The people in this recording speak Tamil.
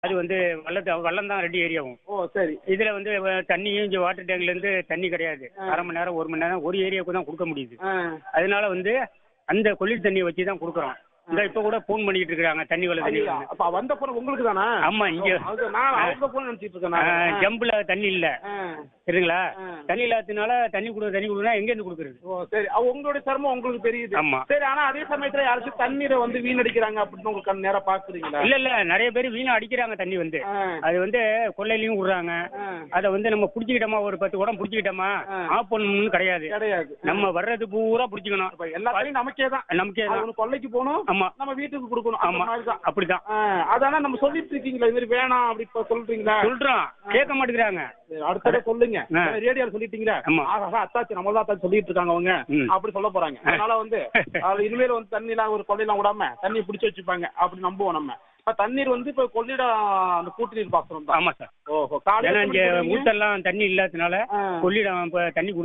அது வந்து வள்ளத்து வள்ளம் தான் ரெண்டு ஏரியாவும் ஓ சரி இதுல வந்து வ- தண்ணியும் இங்க வாட்டர் டேங்க்ல இருந்து தண்ணி கிடையாது அரை மணி நேரம் ஒரு மணி நேரம் ஒரு ஏரியாவுக்கு தான் கொடுக்க முடியுது ஆ. அதனால வந்து அந்த கொள்ளிட தண்ணியை வச்சு தான் கொடுக்குறோம் இந்த இப்ப கூட ஃபோன் பண்ணிட்டு இருக்காங்க தண்ணி வள தண்ணி ஐயா, வருது. அப்ப வந்த போன உங்களுக்கு தானா ஆமா இங்க அது நான் அவங்க போன நினைச்சிட்டு இருக்கேன் நான். ஜம்புல தண்ணி இல்ல ஆ. சரிங்களா ஆ. தண்ணி இல்லாததுனால தண்ணி கொடு தண்ணி கொடுனா எங்க இருந்து கொடுக்குறது ஓ சரி அவ உங்களுடைய சிரமம் உங்களுக்கு தெரியுது ஆமா. சரி ஆனா அதே சமயத்துல யாராச்சும் தண்ணீரை வந்து வீணடிக்கிறாங்க அப்படின்னு உங்களுக்கு கண் நேரா பாக்குறீங்களா இல்ல இல்ல நிறைய பேர் வீணா அடிக்கிறாங்க தண்ணி வந்து ஆ. அது வந்து கொள்ளையிலயும் விடுறாங்க ஆ. அதை வந்து நம்ம புடிச்சுக்கிட்டோமா ஒரு பத்து குடம் புடிச்சுக்கிட்டோமா ஆ. ஆஃப் பண்ணணும்னு கிடையாது கிடையாது நம்ம வர்றது பூரா புடிச்சுக்கணும் இப்ப எல்லாத்தையும் நமக்கே தான் நமக்கே அது தான் ஒண்ணு கொல்லைக்கு போகணும் ஆமா நம்ம வீட்டுக்கு கொடுக்கணும் அந்த ஆமா மாதிரி தான் அப்படிதான் ஆ, அதானே நம்ம சொல்லிட்டு இருக்கீங்களா இது மாதிரி வேணாம் அப்படி இப்ப சொல்றீங்களா சொல்றோம் கேட்க மாட்டேங்கிறாங்க சரி, அடுத்த தடவை சொல்லுங்க ஆ. ரேடியோல சொல்லிட்டீங்களா ஆமா. ஆஹா அத்தாச்சி நம்ம தான் அத்தாச்சி சொல்லிட்டு இருக்காங்க அவங்க ம். அப்படி சொல்ல போறாங்க அதனால வந்து அது இனிமேல் வந்து தண்ணி எல்லாம் ஒரு கொள்ளையெல்லாம் விடாம தண்ணி பிடிச்சு வச்சுப்பாங்க அப்படி நம்புவோம் நம்ம இப்ப தண்ணீர் வந்து இப்ப கொள்ளிட அந்த கூட்டு நீர் பாசனம் தான் ஆமா சார் ஓஹோ ஏன்னா இங்க காலையில ஊத்தெல்லாம் தண்ணி இல்லாததுனால ஆ. கொள்ளிடம் இப்ப தண்ணி